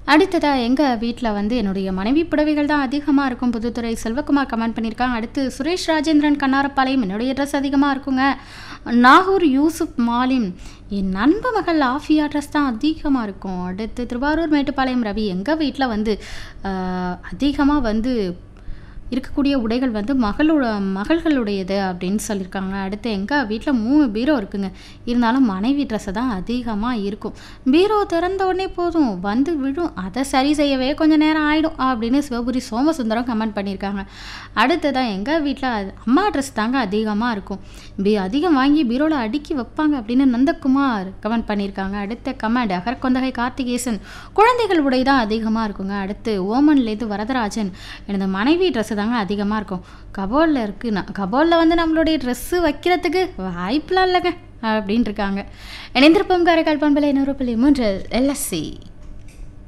அடுத்ததாக எங்கள் வீட்டில் வந்து என்னுடைய மனைவி புடவைகள் தான் அதிகமாக இருக்கும் புதுத்துறை செல்வகுமார் கமெண்ட் பண்ணியிருக்காங்க அடுத்து சுரேஷ் ராஜேந்திரன் கண்ணாரப்பாளையம் என்னுடைய ட்ரெஸ் அதிகமாக இருக்குங்க நாகூர் யூசுப் மாலிம் என் நண்பு மகள் ஆஃபியா ட்ரெஸ் தான் அதிகமாக இருக்கும் அடுத்து திருவாரூர் மேட்டுப்பாளையம் ரவி எங்கள் வீட்டில் வந்து அதிகமாக வந்து இருக்கக்கூடிய உடைகள் வந்து மகளோட மகள்களுடையது அப்படின்னு சொல்லியிருக்காங்க அடுத்து எங்கள் வீட்டில் மூணு பீரோ இருக்குங்க இருந்தாலும் மனைவி ட்ரெஸ்ஸு தான் அதிகமாக இருக்கும் பீரோ திறந்த உடனே போதும் வந்து விழும் அதை சரி செய்யவே கொஞ்சம் நேரம் ஆகிடும் அப்படின்னு சிவபுரி சோமசுந்தரம் கமெண்ட் பண்ணியிருக்காங்க அடுத்ததான் எங்கள் வீட்டில் அம்மா ட்ரெஸ் தாங்க அதிகமாக இருக்கும் பீ அதிகம் வாங்கி பீரோவில் அடுக்கி வைப்பாங்க அப்படின்னு நந்தகுமார் கமெண்ட் பண்ணியிருக்காங்க அடுத்த கமெண்ட் அகர்கொந்தகை கார்த்திகேசன் குழந்தைகள் உடை தான் அதிகமாக இருக்குங்க அடுத்து ஓமன்லேருந்து வரதராஜன் எனது மனைவி ட்ரெஸ்ஸு தாங்க அதிகமாக இருக்கும் கபோர்டில் இருக்குது நான் கபோர்டில் வந்து நம்மளுடைய ட்ரெஸ்ஸு வைக்கிறதுக்கு வாய்ப்பெலாம் இல்லைங்க அப்படின்னு இருக்காங்க இணைந்திருப்போம் காரைக்கால் பண்பலை நூறு புள்ளி மூன்று எல்எஸ்சி